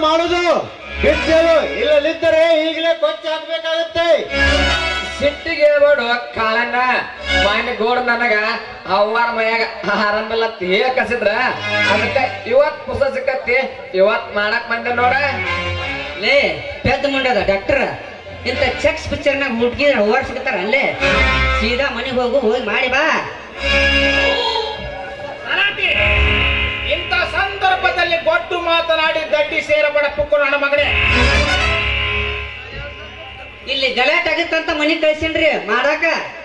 ಮಾಡುದು ಬಿಟ್ಟೇಳು ಇಲ್ಲದಿದ್ದರೆ ಈಗಲೇ ಕೊಚ್ಚಿ ಹಾಕ್ಬೇಕಾಗತ್ತೆ ಸಿಟ್ಟಿಗೆ ಹೇಳ್ಬೇಡು ಕಾಳಣ್ಣ ಮಾನ್ಯ ಗೋಡ್ ನನಗ ಅವ್ವಾರ ಮನ್ಯಾಗ ಆರಂಭಿಲ್ಲ ಹೇಳ ಕಸಿದ್ರ ಅದಕ್ಕ ಇವತ್ ಪುಸ್ತಕ ಸಿಕ್ಕತ್ತಿ ಇವತ್ ಮಾಡಕ್ ಬಂದೆ ನೋಡ ಲೇ ಪೆದ್ದ ಮುಂಡದ ಡಾಕ್ಟರ್ ಇಂಥ ಚೆಕ್ಸ್ ಪಿಕ್ಚರ್ನಾಗ ಹುಡುಗಿದ್ರ ಓವರ್ ಸಿಗ್ತಾರ ಅಲ್ಲೇ ಸೀದಾ ಮನೆಗೆ ಹೋಗು ಹೋಗಿ ಮಾಡಿ ಬಾ ಅನಾಟಿ ಇಂಥ ಸಂದರ್ಭದಲ್ಲಿ ಗೊಟ್ಟು ಮಾತನಾಡಿ ದಡ್ಡಿ ಸೇರಬೇಡ ಪುಕ್ಕು ನನ್ನ ಮಗನೇ ಇಲ್ಲಿ ಗಲಾಟೆ ಆಗಿತ್ತಂತ ಮನೆಗೆ ಕಳ್ಸೀನ್ರಿ ಮಾಡಾಕ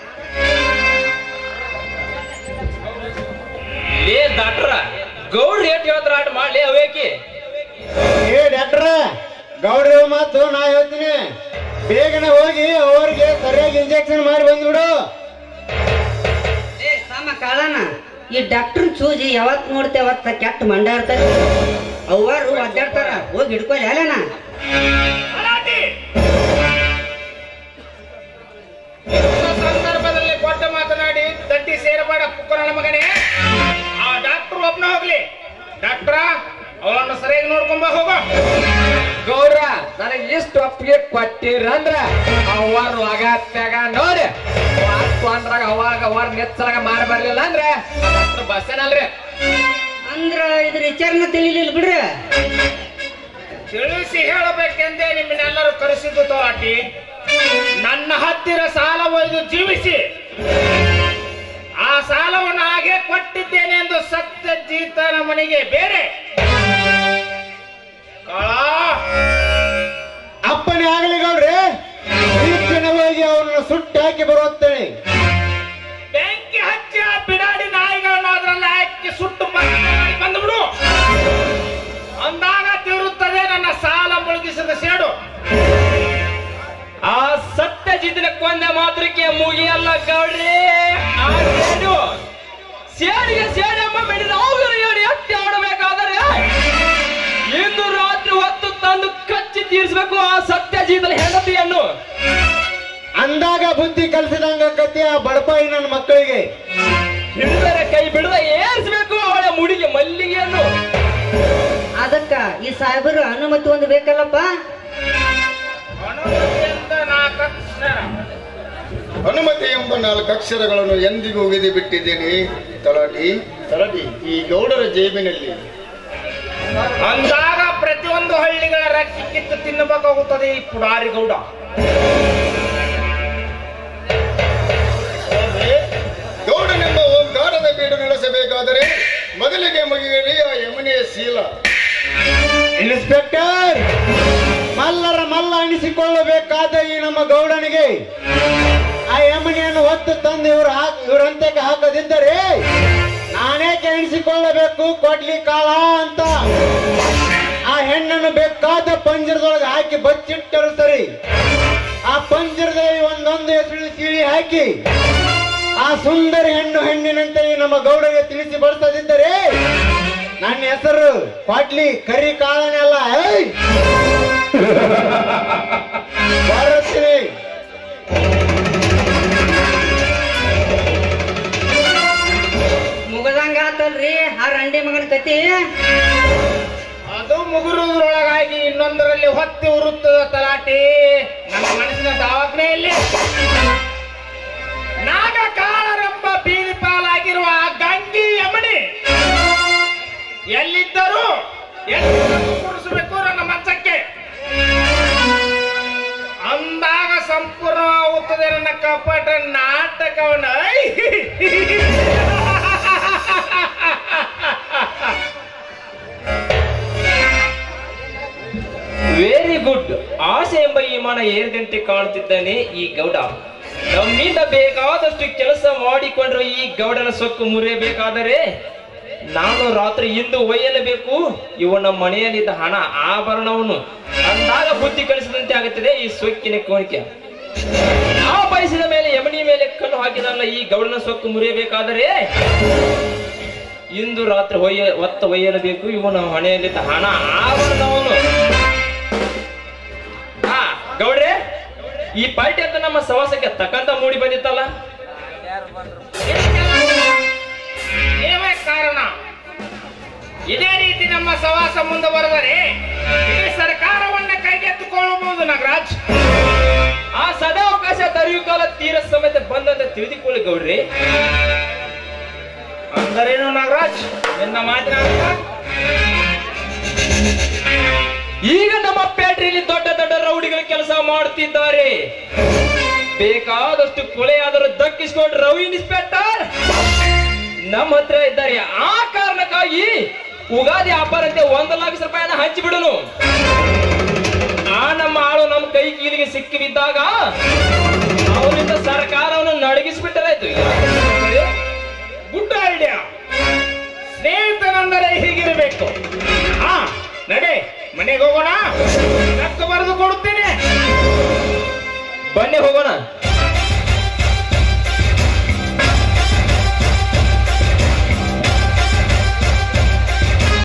ಲೇ ಡಾಕ್ಟ್ರ ಗೌಡ್ ರೇಟ್ ಹೇಳ್ತಾರ ಆಟ ಮಾಡ್ಲಿ ಅವೇಕಿ ಏ ಡಾಕ್ಟ್ರ ಗೌಡ್ರ ಮಾತು ನಾ ಹೇಳ್ತೀನಿ ಬೇಗನೆ ಹೋಗಿ ಅವ್ರಿಗೆ ಸರಿಯಾಗಿ ಇಂಜೆಕ್ಷನ್ ಮಾಡಿ ಬಂದ್ಬಿಡು ಏ ಸಾಮ ಕಾಳನ ಈ ಡಾಕ್ಟರ್ ಚೂಜಿ ಯಾವತ್ ನೋಡ್ತೆ ಅವತ್ತ ಕೆಟ್ಟ ಮಂಡ ಇರ್ತದೆ ಅವ್ವಾರು ಒದ್ದಾಡ್ತಾರ ಹೋಗಿ ಹಿಡ್ಕೊಳ್ಳಿ ಅಲ್ಲೇನ ಅನಾಟಿ ಇಂಥ ಸಂದರ್ಭದಲ್ಲಿ ಗೊಟ್ಟ ಮಾತನಾಡಿ ದಡ್ಡಿ ಸೇರಬೇಡ ಪುಕ್ಕು ನನ್ನ ಮಗನೇ ಆ ಡಾಕ್ಟರ್ ಒಬ್ನ ಹೋಗ್ಲಿ ಡಾಕ್ಟ್ರ ಅವಳನ್ನು ಸರಿಯಾಗಿ ನೋಡ್ಕೊಂಬ ಹೋಗೋ ಗೌರ ನನಗೆ ಇಷ್ಟು ಒಪ್ಪಿಗೆ ಕೊಟ್ಟಿರಂದ್ರ ಅವ್ವಾರ ಅಗತ್ಯಾಗ ನೋಡಿ ಅಂದ್ರಾಗ ಅವಾಗ ಅವಾರ ನೆಚ್ಚರಾಗ ಮಾರಿ ಬರ್ಲಿಲ್ಲ ಅಂದ್ರೆ ಬಸ್ಸೇನಲ್ರಿ ಅಂದ್ರ ಇದ್ರ ವಿಚಾರನ ತಿಳಿಲಿಲ್ಲ ಬಿಡ್ರಿ ತಿಳಿಸಿ ಹೇಳಬೇಕೆಂದೇ ನಿಮ್ಮನ್ನೆಲ್ಲರೂ ಕರೆಸಿದ್ದು ತೋಟಿ ನನ್ನ ಹತ್ತಿರ ಸಾಲ ಒಯ್ದು ಜೀವಿಸಿ ಆ ಸಾಲವನ್ನು ಹಾಗೆ ಕೊಟ್ಟಿದ್ದೇನೆ ಎಂದು ಸತ್ಯಜೀತನ ಮನೆಗೆ ಬೇರೆ ಕಾಳ ಅಪ್ಪನೇ ಆಗಲಿ ಗೌಡ್ರೆ ಈಗಿನ ಹೋಗಿ ಅವನನ್ನು ಸುಟ್ಟು ಹಾಕಿ ಬರುತ್ತೇನೆ ಬೆಂಕಿ ಹಚ್ಚಿ ಆ ಬಿಡಾಡಿ ನಾಯಿಗಳನ್ನ ಅದ್ರಲ್ಲಿ ಹಾಕಿ ಸುಟ್ಟು ಪಕ್ಕ ಮಾಡಿ ಬಂದ್ಬಿಡು ಅಂದಾಗ ತಿರುತ್ತದೆ ನನ್ನ ಸಾಲ ಮುಳುಗಿಸಿದ ಸೇಡು ಆ ಸತ್ಯಜಿತಿನ ಕೊಂದ ಮಾತ್ರಕ್ಕೆ ಮುಗಿಯಲ್ಲ ಗೌಡ್ರಿ ಆ ಸೇಡು ಸೇಡಿಗೆ ಸೇಡಮ್ಮ ಮೆಡಿದ ಅವರು ಹೇಳಿ ಎತ್ತಿ ಆಡಬೇಕಾದರೆ ಇಂದು ರಾತ್ರಿ ಹೊತ್ತು ತಂದು ಕಚ್ಚಿ ತೀರಿಸಬೇಕು ಆ ಸತ್ಯಜಿತನ ಹೆಂಡತಿಯನ್ನು ಅಂದಾಗ ಬುದ್ಧಿ ಕಲಿಸಿದಂಗ ಕತ್ತಿ ಆ ಬಡಪಾಯಿ ನನ್ನ ಮಕ್ಕಳಿಗೆ ಹಿಡಿದರೆ ಕೈ ಬಿಡದ ಏರಿಸಬೇಕು ಅವಳ ಮುಡಿಗೆ ಮಲ್ಲಿಗೆಯನ್ನು ಅದಕ್ಕ ಈ ಸಾಹೇಬರು ಅನುಮತಿ ಒಂದು ಬೇಕಲ್ಲಪ್ಪ ಅನುಮತಿಯಿಂದ ನಾಲ್ಕಕ್ಷರ. ಅನುಮತಿ ಎಂಬ ನಾಲ್ಕು ಅಕ್ಷರಗಳನ್ನು ಎಂದಿಗೂ ವಿಧಿ ಬಿಟ್ಟಿದ್ದೀನಿ ತಲಾಟಿ ತಲಾಟಿ ಈ ಗೌಡರ ಜೇಬಿನಲ್ಲಿ ಅಂದಾಗ ಪ್ರತಿಯೊಂದು ಹಳ್ಳಿಗಳ ರಕ್ಕಿ ಕಿತ್ತು ತಿನ್ನಬೇಕಾಗುತ್ತದೆ ಈ ಪುಡಾರಿ ಗೌಡ ಸ್ವಾಮಿ, ಗೌಡನೆಂಬ ಓಂಕಾರದ ಬೀಡು ನೆಲೆಸಬೇಕಾದರೆ ಮೊದಲಿಗೆ ಮುಗಿಯಲಿ ಆ ಯಮುನೆಯ ಶೀಲ ಇನ್ಸ್ಪೆಕ್ಟರ್ ಮಲ್ಲರ ಮಲ್ಲ ಅನಿಸಿಕೊಳ್ಳಬೇಕಾದ ಈ ನಮ್ಮ ಗೌಡನಿಗೆ ಆ ಯಮನಿಯನ್ನು ಹೊತ್ತು ತಂದು ಇವರು ಹಾಕ್ ಇವರಂತೆಗೆ ಹಾಕದಿದ್ದರೆ ನಾನೇಕೆ ಎಣಿಸಿಕೊಳ್ಳಬೇಕು ಕೊಡ್ಲಿ ಕಾಳ ಅಂತ ಆ ಹೆಣ್ಣನ್ನು ಬೇಕಾದ ಪಂಜರದೊಳಗೆ ಹಾಕಿ ಬಚ್ಚಿಟ್ಟರು ಸರಿ ಆ ಪಂಜರದಲ್ಲಿ ಒಂದೊಂದು ಹೆಸರು ಸೀಳಿ ಹಾಕಿ ಆ ಸುಂದರ ಹೆಣ್ಣು ಹೆಣ್ಣಿನಂತೆ ಈ ನಮ್ಮ ಗೌಡರಿಗೆ ತಿಳಿಸಿ ಬಳಸದಿದ್ದರೆ ನನ್ನ ಹೆಸರು ಪಾಟ್ಲಿ ಕರಿ ಕಾಳನೆಲ್ಲ ಏಯ್ ಬರುತ್ತೀನಿ ಮುಗದಂಗ ಆತಲ್ರಿ ಆ ರಂಡಿ ಮಗನ ಕತಿ ಅದು ಮುಗುರುದ್ರೊಳಗಾಗಿ ಇನ್ನೊಂದರಲ್ಲಿ ಹೊತ್ತಿ ಉರುತ್ತದ ತಲಾಟಿ ನನ್ನ ಮನಸ್ಸಿನ ದಾವಕ್ನೆಯಲ್ಲಿ ನಾಗ ಕಾಳರೆಂಬ ಬೀದಿ ಪಾಲಾಗಿರುವ ಆ ಗಂಗಿ ಯಮಣಿ ಎಲ್ಲಿದ್ದರು ಎಲ್ಲಿ ಕೂರಿಸಬೇಕು ನನ್ನ ಮಂಚಕ್ಕೆ ಅಂದಾಗ ಸಂಪೂರ್ಣವಾಗುತ್ತದೆ ನನ್ನ ಕಪಟ ನಾಟಕವನ್ನ ವೆರಿ ಗುಡ್ ಆಸೆ ಎಂಬ ಈ ಮನ ಏರಿದಂತೆ ಕಾಣುತ್ತಿದ್ದಾನೆ ಈ ಗೌಡ ನಮ್ಮಿಂದ ಬೇಕಾದಷ್ಟು ಕೆಲಸ ಮಾಡಿಕೊಂಡ್ರೆ ಈ ಗೌಡನ ಸೊಕ್ಕು ಮುರಿಯಬೇಕಾದರೆ ನಾನು ರಾತ್ರಿ ಇಂದು ಒಯ್ಯಲೇಬೇಕು ಇವನ ಮನೆಯಲ್ಲಿದ್ದ ಹಣ ಆಭರಣವನ್ನು ಅಂದಾಗ ಬುದ್ಧಿ ಕಲಿಸಿದಂತೆ ಆಗುತ್ತದೆ ಈ ಸೊಕ್ಕಿನ ಕೋಣಿಕೆ ಆ ಬಯಸಿದ ಮೇಲೆ ಯಮನಿ ಮೇಲೆ ಕಣ್ಣು ಹಾಕಿದಲ್ಲ ಈ ಗೌಡನ ಸೊಕ್ಕು ಮುರಿಯಬೇಕಾದರೆ ಇಂದು ರಾತ್ರಿ ಒಯ್ಯ ಒತ್ತ ಒಯ್ಯಲೇಬೇಕು ಇವನ ಹಣೆಯಲ್ಲಿದ್ದ ಹಣ ಆಭರಣವನ್ನು ಹಾ ಗೌಡ್ರೆ ಈ ಪಾರ್ಟಿ ಅಂತ ನಮ್ಮ ಸವಾಸಕ್ಕೆ ತಕ್ಕಂತ ಮೂಡಿ ಬಂದಿತ್ತಲ್ಲ ನೀವೇ ಕಾರಣ ಇದೇ ರೀತಿ ನಮ್ಮ ಸವಾಸ ಮುಂದುವರೆದರೆ ಇಡೀ ಸರ್ಕಾರವನ್ನ ಕೈಗೆತ್ತಿಕೊಳ್ಳಬಹುದು ನಾಗರಾಜ್ ಆ ಸದಾವಕಾಶ ದೊರೆಯುವ ಕಾಲ ತೀರ ಸಮೇತ ಬಂದಂತ ತಿಳಿದುಕೊಳ್ಳಿ ಗೌಡ್ರಿ ಅಂದರೇನು ನಾಗರಾಜ್ ನಿನ್ನ ಮಾತಿನ ಅರ್ಥ? ಈಗ ನಮ್ಮ ಫ್ಯಾಕ್ಟರಿಯಲ್ಲಿ ದೊಡ್ಡ ದೊಡ್ಡ ರೌಡಿಗಳು ಕೆಲಸ ಮಾಡುತ್ತಿದ್ದಾರೆ ಬೇಕಾದಷ್ಟು ಕೊಲೆಯಾದರೂ ದಕ್ಕಿಸಿಕೊಂಡು ರವಿ ಇನ್ಸ್ಪೆಕ್ಟರ್ ನಮ್ಮ ಹತ್ರ ಇದ್ದಾರೆ ಆ ಕಾರಣಕ್ಕಾಗಿ ಉಗಾದಿ ವ್ಯಾಪಾರಂತೆ ಒಂದು ಲಕ್ಷ ರೂಪಾಯಿನ ಹಂಚಿ ಬಿಡನು ಆ ನಮ್ಮ ಆಳು ನಮ್ಮ ಕೈ ಕೀಲಿಗೆ ಸಿಕ್ಕಿ ಬಿದ್ದಾಗ ಅವರಿಂದ ಸರ್ಕಾರವನ್ನು ನಡಗಿಸ್ಬಿಟ್ಟರಾಯ್ತು ಗುಡ್ ಐಡಿಯಾ ಸ್ನೇಹಿತನೆಂದರೆ ಹೀಗಿರಬೇಕು ಹಾ ನಡೆ ಮನೆಗೆ ಹೋಗೋಣ ಲೆಕ್ಕ ಬರೆದು ಕೊಡುತ್ತೇನೆ ಬನ್ನಿ ಹೋಗೋಣ